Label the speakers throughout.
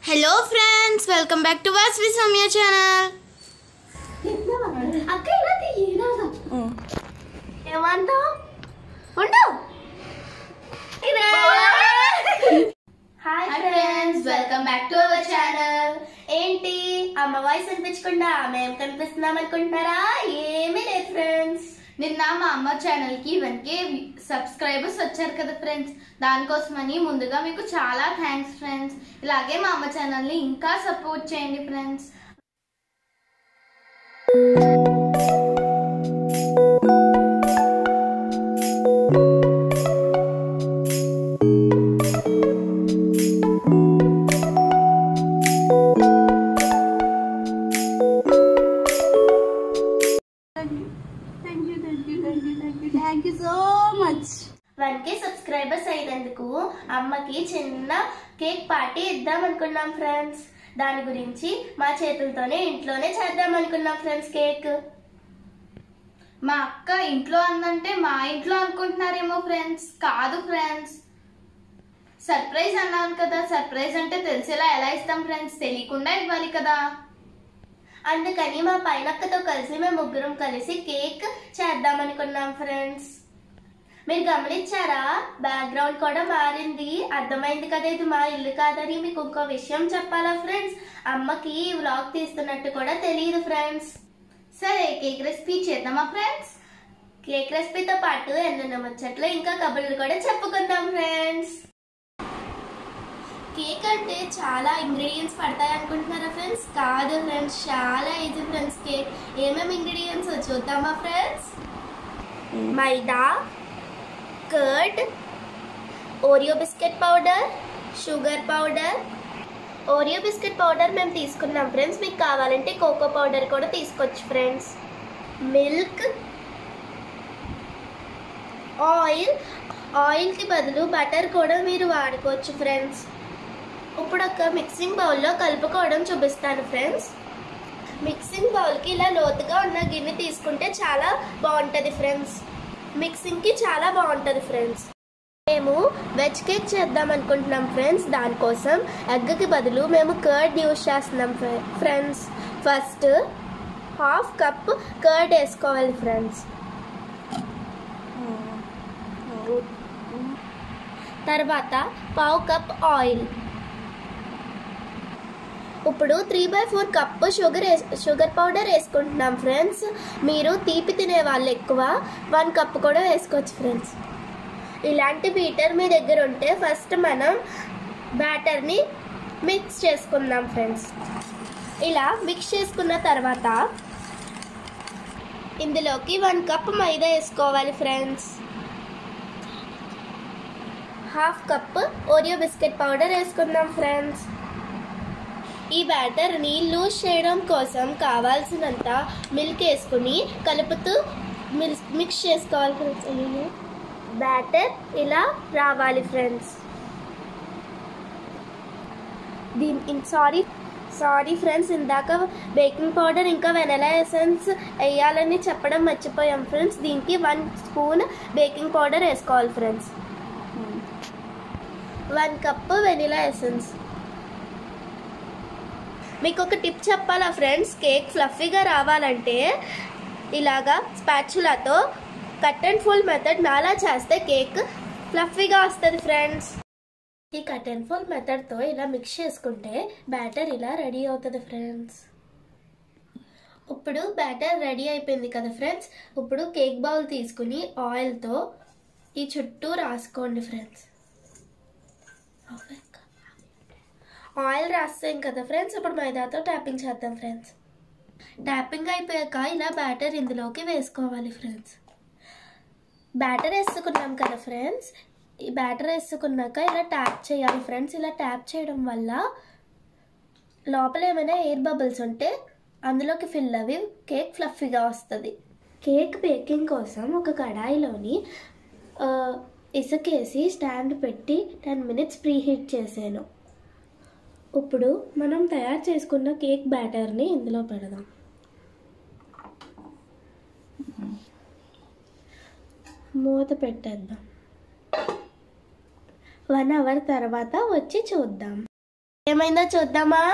Speaker 1: Hello friends welcome back to Vasavi Soumya channel
Speaker 2: అక్క ఇలా తీయరాదు ఏమంటావు ఉండు hi
Speaker 1: friends welcome back to our channel
Speaker 2: ఏంటి అమ్మ వాయిస్ అనిపించకుండా మేము కనిపిస్తున్నాం అనుకుంటున్నారా ఏమీ లేదు ఫ్రెండ్స్
Speaker 1: నిన్న మా అమ్మ ఛానల్ కి వన్ కే సబ్స్క్రైబర్స్ వచ్చారు కదా ఫ్రెండ్స్ దానికోసమని ముందుగా మీకు చాలా థ్యాంక్స్ ఫ్రెండ్స్ ఇలాగే మా అమ్మ ఛానల్ ని ఇంకా సపోర్ట్ చేయండి friends
Speaker 3: thank you so much
Speaker 2: one K subscribers అయినందుకు అమ్మకి చిన్న కేక్ పార్టీ ఇద్దాం అనుకున్నాం ఫ్రెండ్స్ దాని గురించి మా చేతులతోనే ఇంట్లోనే చేద్దాం అనుకున్నాం ఫ్రెండ్స్ కేక్
Speaker 1: మా అక్క ఇంట్లో అందంటే మా ఇంట్లో అనుకుంటున్నారేమో ఫ్రెండ్స్ కాదు ఫ్రెండ్స్ సర్ప్రైజ్ అన్నాను కదా సర్ప్రైజ్ అంటే తెలిసేలా ఎలా ఇస్తాం ఫ్రెండ్స్ తెలియకుండా ఇవ్వాలి కదా
Speaker 2: అందుకని మా పైనక్కతో కలిసి మేము ముగ్గురం కలిసి కేక్ చేద్దాం అనుకున్నాం ఫ్రెండ్స్ మీరు గమనించారా బ్యాక్గ్రౌండ్ కూడా మారింది అర్థమైంది కదా ఇది మా ఇల్లు కాదని మీకు ఇంకో విషయం చెప్పాలా ఫ్రెండ్స్ అమ్మకి వ్లాగ్ తీస్తున్నట్టు కూడా తెలియదు ఫ్రెండ్స్
Speaker 1: సరే కేక్ రెసిపీ చేద్దామా ఫ్రెండ్స్
Speaker 2: కేక్ రెసిపీతో పాటు ఎన్నెన్నో ముచ్చట్లు ఇంకా కబుర్లు కూడా చెప్పుకుందాం ఫ్రెండ్స్ కేక్ అంటే చాలా ఇంగ్రీడియంట్స్ పడతాయి అనుకుంటున్నారా ఫ్రెండ్స్ కాదు ఫ్రెండ్స్ చాలా ఈజీ ఫ్రెండ్స్ కేక్ ఏమేమి ఇంగ్రీడియంట్స్ చూద్దామా friends maida curd Oreo biscuit powder sugar powder Oreo biscuit powder మేము తీసుకున్నాం ఫ్రెండ్స్ మీకు కావాలంటే కోకో పౌడర్ కూడా తీసుకోవచ్చు ఫ్రెండ్స్ మిల్క్ ఆయిల్ ఆయిల్కి బదులు బటర్ కూడా మీరు వాడుకోవచ్చు ఫ్రెండ్స్ ఇప్పుడు ఒక మిక్సింగ్ బౌల్లో కలుపుకోవడం చూపిస్తాను ఫ్రెండ్స్ మిక్సింగ్ బౌల్కి ఇలా లోతుగా ఉన్న గిన్నె తీసుకుంటే చాలా బాగుంటుంది ఫ్రెండ్స్ మిక్సింగ్కి చాలా బాగుంటుంది ఫ్రెండ్స్ మేము వెజ్ కేక్ చేద్దాం అనుకుంటున్నాం ఫ్రెండ్స్ దానికోసం ఎగ్కి బదులు మేము కర్డ్ యూస్ చేస్తున్నాం ఫ్రె- friends first half cup curd వేసుకోవాలి ఫ్రెండ్స్ తర్వాత పావు కప్ ఆయిల్ ఇప్పుడు three by four cup sugar వేస్- షుగర్ పౌడర్ వేసుకుంటున్నాం ఫ్రెండ్స్ మీరు తీపి తినే వాళ్ళు ఎక్కువ వన్ కప్ కూడా వేసుకోవచ్చు ఫ్రెండ్స్ ఇలాంటి బీటర్ మీ దగ్గర ఉంటే ఫస్ట్ మనం బ్యాటర్ని మిక్స్ చేసుకుందాం ఫ్రెండ్స్ ఇలా మిక్స్ చేసుకున్న తర్వాత ఇందులోకి వన్ కప్ మైదా వేసుకోవాలి friends half cup Oreo biscuit powder వేసుకుందాం ఫ్రెండ్స్ ఈ బ్యాటర్ని లూజ్ చేయడం కోసం కావాల్సినంత మిల్క్ వేసుకుని కలుపుతూ మిల్క్ మిక్స్ చేసుకోవాలి ఫ్రెండ్స్ అయ్యో. బ్యాటర్ ఇలా రావాలి ఫ్రెండ్స్ దీని సారీ సారీ ఫ్రెండ్స్ ఇందాక బేకింగ్ పౌడర్ ఇంకా వెనలా ఎసెన్స్ వేయాలని చెప్పడం మర్చిపోయాం ఫ్రెండ్స్ దీనికి వన్ స్పూన్ బేకింగ్ పౌడర్ వేసుకోవాలి friends one cup vanilla essence మీకు ఒక టిప్ చెప్పాలా ఫ్రెండ్స్ కేక్ ఫ్లఫీగా రావాలంటే ఇలాగా స్పాచులాతో కట్ అండ్ ఫుల్ మెథడ్ నాలా చేస్తే కేక్ ఫ్లఫీగా వస్తుంది ఫ్రెండ్స్ ఈ కట్ అండ్ ఫుల్ మెథడ్తో ఇలా మిక్స్ చేసుకుంటే బ్యాటర్ ఇలా రెడీ అవుతుంది ఫ్రెండ్స్ ఇప్పుడు బ్యాటర్ రెడీ అయిపోయింది కదా ఫ్రెండ్స్ ఇప్పుడు కేక్ బౌల్ తీసుకుని ఆయిల్తో ఈ చుట్టూ రాసుకోండి ఫ్రెండ్స్ ఆయిల్ రాస్తాం కదా ఫ్రెండ్స్ ఇప్పుడు మైదాతో ట్యాపింగ్ చేద్దాం ఫ్రెండ్స్ ట్యాపింగ్ అయిపోయాక ఇలా బ్యాటర్ ఇందులోకి వేసుకోవాలి ఫ్రెండ్స్ బ్యాటర్ వేసుకున్నాం కదా ఫ్రెండ్స్ ఈ బ్యాటర్ వేసుకున్నాక ఇలా ట్యాప్ చేయాలి ఫ్రెండ్స్ ఇలా ట్యాప్ చేయడం వల్ల లోపల ఏమైనా ఎయిర్ బబుల్స్ ఉంటే అందులోకి ఫిల్ అవి కేక్ ఫ్లఫీగా వస్తుంది కేక్ బేకింగ్ కోసం ఒక కడాయిలోని ఆ, ఇసుకేసి స్టాండ్ పెట్టి టెన్ మినిట్స్ ప్రీ హీట్ చేసాను ఇప్పుడు మనం తయారు చేసుకున్న కేక్ బ్యాటర్ని ఇందులో పెడదాం మూత పెట్టేద్దాం వన్ అవర్ తర్వాత వచ్చి చూద్దాం ఏమైందో చూద్దామా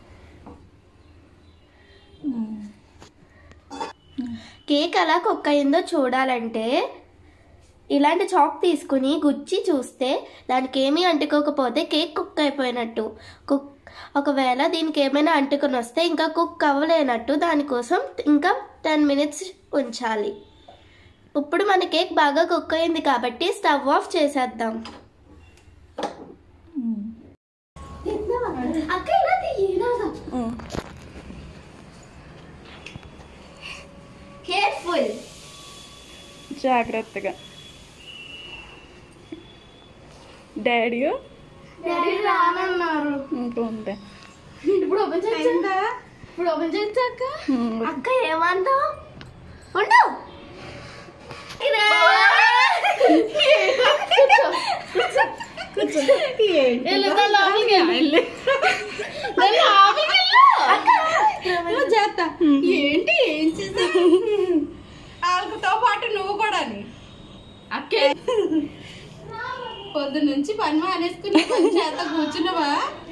Speaker 2: కేక్ ఎలా కుక్ అయిందో చూడాలంటే ఇలాంటి చాక్ తీసుకుని గుచ్చి చూస్తే దానికి ఏమీ అంటుకోకపోతే కేక్ కుక్ అయిపోయినట్టు కుక్ ఒకవేళ దీనికి ఏమైనా అంటుకొని వస్తే ఇంకా కుక్ అవ్వలేనట్టు దానికోసం ఇంకా టెన్ మినిట్స్ ఉంచాలి ఇప్పుడు మన కేక్ బాగా కుక్ అయింది కాబట్టి స్టవ్ ఆఫ్ చేసేద్దాం అక్క ఇలా తీయరాదా కేర్ఫుల్
Speaker 3: జాగ్రత్తగా డాడీ
Speaker 1: డాడీ రానన్నారు
Speaker 3: ఇంకా ఉంది
Speaker 1: ఇప్పుడు ఓపెన్ చేయొచ్చా ఇప్పుడు ఓపెన్ చేయొచ్చా అక్క
Speaker 2: అక్క ఏమంటావు ఉండవు
Speaker 1: వెళ్ళు, దా లోపలికి వెళ్ళు. దా లోపలికి వెళ్ళు.
Speaker 3: చేస్తా ఏంటి ఏం చేసా వాళ్ళతో పాటు నువ్వు కూడా
Speaker 1: అక్కే
Speaker 3: పొద్దు నుంచి పని మానేసుకుని పని చేత కూర్చున్నావా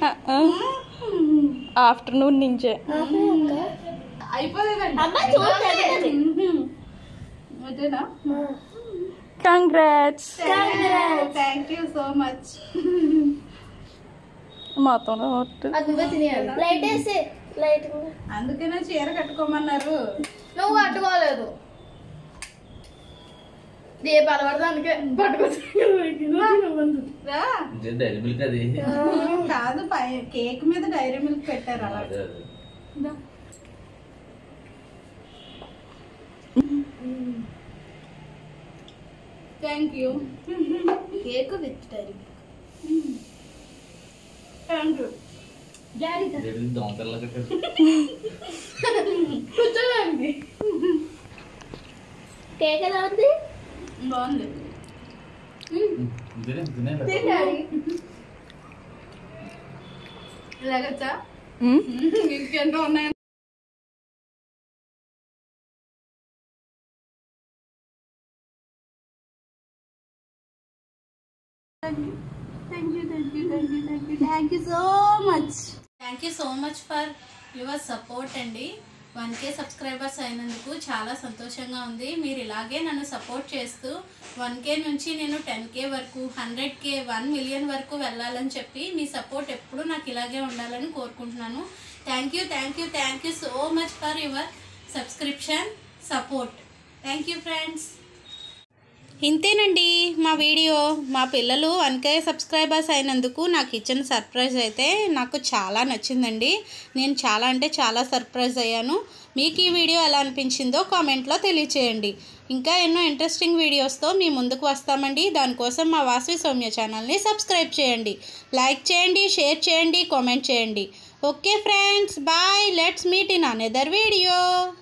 Speaker 3: ఆఫ్టర్నూన్ నుంచే అయిపోలేదండి
Speaker 2: అమ్మ చూడండి
Speaker 3: అదేనా congrats thank you so much మొత్తం
Speaker 1: అది నువ్వే తినేయాలి
Speaker 2: లైట్ వేసి లైట్
Speaker 3: అందుకనే చీర కట్టుకోమన్నారు
Speaker 1: నువ్వు కట్టుకోలేదు ఏ పలవడదు అందుకే
Speaker 3: రా
Speaker 4: డైరీ మిల్క్ అది
Speaker 3: కాదు పై కేక్ మీద డైరీ మిల్క్ పెట్టారు అలా
Speaker 4: అదే అదే
Speaker 3: thank you
Speaker 1: cake with Dairy
Speaker 3: thank you
Speaker 1: daddy
Speaker 4: Dairy దొంగతల్లా కట్టారు
Speaker 1: కూర్చోండి
Speaker 2: కేక్ ఎలా ఉంది
Speaker 3: బాగుంది
Speaker 4: తినే తినే
Speaker 1: డాడీ
Speaker 3: ఇలాగచ్చా ఇంకెంతో ఉన్నాయి thank you thank you thank you thank you thank you so much
Speaker 5: thank you so much for your support అండి వన్ కే సబ్స్క్రైబర్స్ అయినందుకు చాలా సంతోషంగా ఉంది మీరు ఇలాగే నన్ను సపోర్ట్ చేస్తూ వన్ కే నుంచి నేను టెన్ కే వరకు హండ్రెడ్ కే వన్ మిలియన్ వరకు వెళ్ళాలని చెప్పి మీ సపోర్ట్ ఎప్పుడు నాకు ఇలాగే ఉండాలని కోరుకుంటున్నాను thank you thank you thank you so much for your subscription support thank you friends ఇంతేనండి మా వీడియో మా పిల్లలు వన్ కే సబ్స్క్రైబర్స్ అయినందుకు నాకు ఇచ్చిన సర్ప్రైజ్ అయితే నాకు చాలా నచ్చిందండి నేను చాలా అంటే చాలా సర్ప్రైజ్ అయ్యాను మీకు ఈ వీడియో ఎలా అనిపించిందో కామెంట్లో తెలియచేయండి ఇంకా ఎన్నో ఇంట్రెస్టింగ్ వీడియోస్తో మీ ముందుకు వస్తామండి దానికోసం మా వాసవి సౌమ్య ఛానల్ని సబ్స్క్రైబ్ చేయండి లైక్ చేయండి షేర్ చేయండి కామెంట్ చేయండి okay friends bye let's meet in another video